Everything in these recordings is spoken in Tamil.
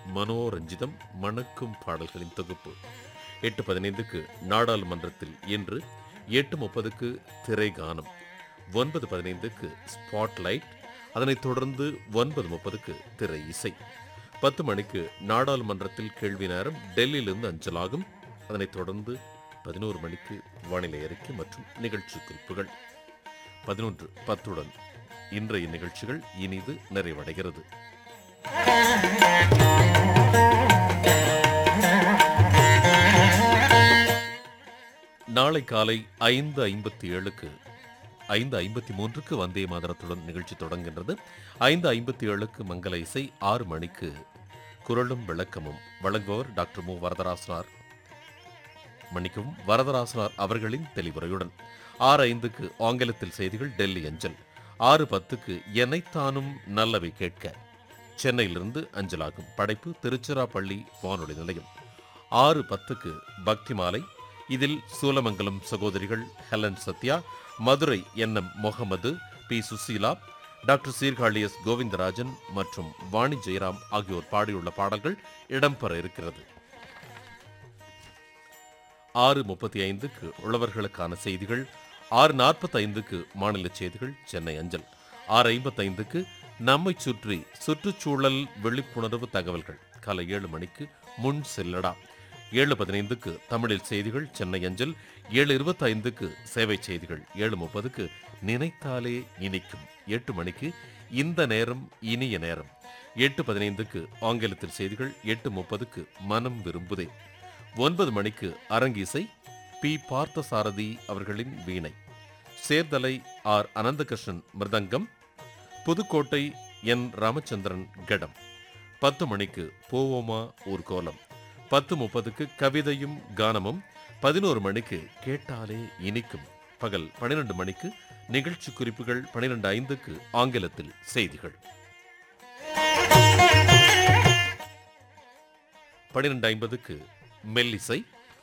மனோரஞ்சிதம் மணக்கும் பாடல்களின் தொகுப்பு எட்டு பதினைந்துக்கு நாடாளுமன்றத்தில் இன்று எட்டு முப்பதுக்கு திரைகானம் ஒன்பது பதினைந்துக்கு ஸ்பாட்லைட் அதனைத் தொடர்ந்து ஒன்பது முப்பதுக்கு திரை இசை பத்து மணிக்கு நாடாளுமன்றத்தில் கேள்வி நேரம் டெல்லியிலிருந்து அஞ்சலாகும் அதனைத் தொடர்ந்து பதினோரு மணிக்கு வானிலை அறிக்கை மற்றும் நிகழ்ச்சி குறிப்புகள் பதினொன்று பத்துடன் இன்றைய நிகழ்ச்சிகள் இனிது நிறைவடைகிறது நாளை காலை ஐந்து ஐம்பத்தி ஏழுக்கு ஐந்து ஐம்பத்தி மூன்றுக்கு வந்தே மாதரத்துடன் நிகழ்ச்சி தொடங்குகின்றது ஐந்து ஐம்பத்தி ஏழுக்கு மங்கள இசை ஆறு மணிக்கு குரலும் விளக்கமும் வழங்குபவர் டாக்டர் மு வரதராசனார் மன்னிக்கவும் வரதராசனார் அவர்களின் தெளிவுரையுடன் ஆறு ஐந்துக்கு ஆங்கிலத்தில் செய்திகள் டெல்லி அஞ்சல் ஆறு பத்துக்கு எனைத்தானும் நல்லவை கேட்க சென்னையிலிருந்து அஞ்சலாகும் படைப்பு திருச்சிராப்பள்ளி வானொலி நிலையம் ஆறு பத்துக்கு பக்தி மாலை இதில் சூலமங்கலம் சகோதரிகள் Helen Sathya Madurai N M Mohammed P Susheela doctor Sirkazhi S Govindarajan மற்றும் வாணி ஜெயராம் ஆகியோர் பாடியுள்ள பாடல்கள் இடம்பெற இருக்கிறது ஆறு முப்பத்தி ஐந்துக்கு உழவர்களுக்கான செய்திகள் ஆறு நாற்பத்தி ஐந்துக்கு மாநில செய்திகள் சென்னை அஞ்சல் ஆறு ஐம்பத்தைந்துக்கு நம்மை சுற்றி சுற்றுச்சூழல் விழிப்புணர்வு தகவல்கள் காலை ஏழு மணிக்கு முன் செல்லடா ஏழு பதினைந்துக்கு தமிழில் செய்திகள் சென்னை அஞ்சல் ஏழு இருபத்தைந்துக்கு சேவை செய்திகள் ஏழு முப்பதுக்கு நினைத்தாலே இனிக்கும் எட்டு மணிக்கு இந்த நேரம் இனிய நேரம் எட்டு பதினைந்துக்கு ஆங்கிலத்தில் செய்திகள் எட்டு முப்பதுக்கு மனம் விரும்புதே ஒன்பது மணிக்கு அரங்கிசை பி பார்த்தசாரதி அவர்களின் வீணை சேர்தலை ஆர் அனந்தகிருஷ்ணன் மிருதங்கம் புதுக்கோட்டை என் ராமச்சந்திரன் கடம் பத்து மணிக்கு போவோமா ஊர்கோலம் பத்து முப்பதுக்கு கவிதையும் கானமும் பதினோரு மணிக்கு கேட்டாலே இனிக்கும் பகல் பன்னிரண்டு மணிக்கு நிகழ்ச்சி குறிப்புகள் பன்னிரண்டு ஐந்துக்கு ஆங்கிலத்தில் செய்திகள் பன்னிரண்டு ஐம்பதுக்கு மெல்லிசை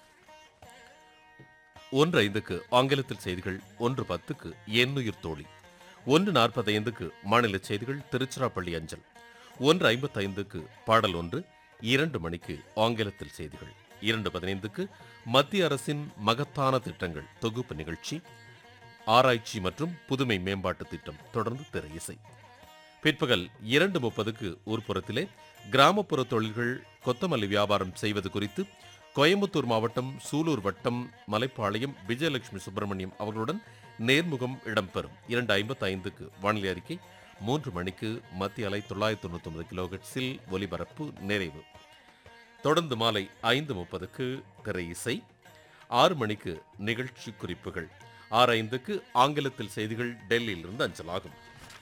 ஒன்று ஐந்துக்கு ஆங்கிலத்தில் செய்திகள் ஒன்று பத்துக்கு எண்ணுயிர் தோழி ஒன்று நாற்பத்தைந்துக்கு மாநில செய்திகள் திருச்சிராப்பள்ளி அஞ்சல் ஒன்று ஐம்பத்தைந்துக்கு பாடல் ஒன்று இரண்டு மணிக்கு ஆங்கிலத்தில் செய்திகள் இரண்டு பதினைந்துக்கு மத்திய அரசின் மகத்தான திட்டங்கள் தொகுப்பு நிகழ்ச்சி ஆராய்ச்சி மற்றும் புதுமை மேம்பாட்டு திட்டம் தொடர்ந்து திரை இசை பிற்பகல் இரண்டு முப்பதுக்கு ஊர்ப்புறத்திலே கிராமப்புற தொழில்கள் கொத்தமல்லி வியாபாரம் செய்வது குறித்து கோயம்புத்தூர் மாவட்டம் சூலூர் வட்டம் மலைப்பாளையம் விஜயலட்சுமி சுப்பிரமணியம் அவர்களுடன் நேர்முகம் இடம்பெறும் இரண்டு ஐம்பத்தி ஐந்துக்கு வானிலை அறிக்கை மூன்று மணிக்கு மத்திய அலை தொள்ளாயிரத்தி தொண்ணூத்தி ஒன்பது கிலோஹெட்ஸில் ஒலிபரப்பு நிறைவு தொடர்ந்து மாலை ஐந்து முப்பதுக்கு திரை இசை ஆறு மணிக்கு நிகழ்ச்சி குறிப்புகள் ஆறு ஐந்துக்கு ஆங்கிலத்தில் செய்திகள் டெல்லியிலிருந்து அஞ்சலாகும்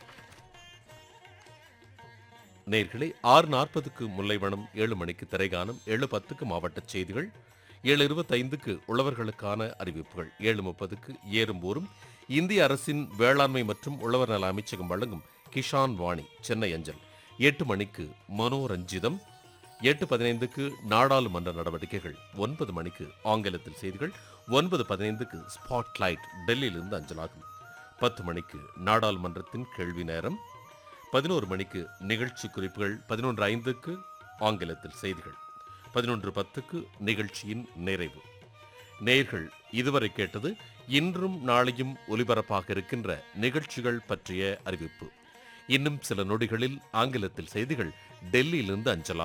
நேர்களே ஆறு நாற்பதுக்கு முல்லைவனம் ஏழு மணிக்கு திரைகானம் ஏழு பத்துக்கு மாவட்ட செய்திகள் ஏழு இருபத்தைந்துக்கு உழவர்களுக்கான அறிவிப்புகள் ஏழு முப்பதுக்கு ஏறும் ஊரும் இந்திய அரசின் வேளாண்மை மற்றும் உழவர் நல அமைச்சகம் வழங்கும் கிஷான் வாணி சென்னை அஞ்சல் எட்டு மணிக்கு மனோரஞ்சிதம் எட்டு பதினைந்துக்கு நாடாளுமன்ற நடவடிக்கைகள் ஒன்பது மணிக்கு ஆங்கிலத்தில் செய்திகள் ஒன்பது பதினைந்துக்கு ஸ்பாட்லைட் டெல்லியிலிருந்து அஞ்சலாகும் பத்து மணிக்கு நாடாளுமன்றத்தின் கேள்வி நேரம் பதினோரு மணிக்கு நிகழ்ச்சி குறிப்புகள் பதினொன்று ஐந்துக்கு ஆங்கிலத்தில் செய்திகள் பதினொன்று பத்துக்கு நிகழ்ச்சியின் நிறைவு நேர்கள் இதுவரை கேட்டது இன்றும் நாளையும் ஒலிபரப்பாக இருக்கின்ற நிகழ்ச்சிகள் பற்றிய அறிவிப்பு இன்னும் சில நொடிகளில் ஆங்கிலத்தில் செய்திகள் டெல்லியிலிருந்து அஞ்சலாம்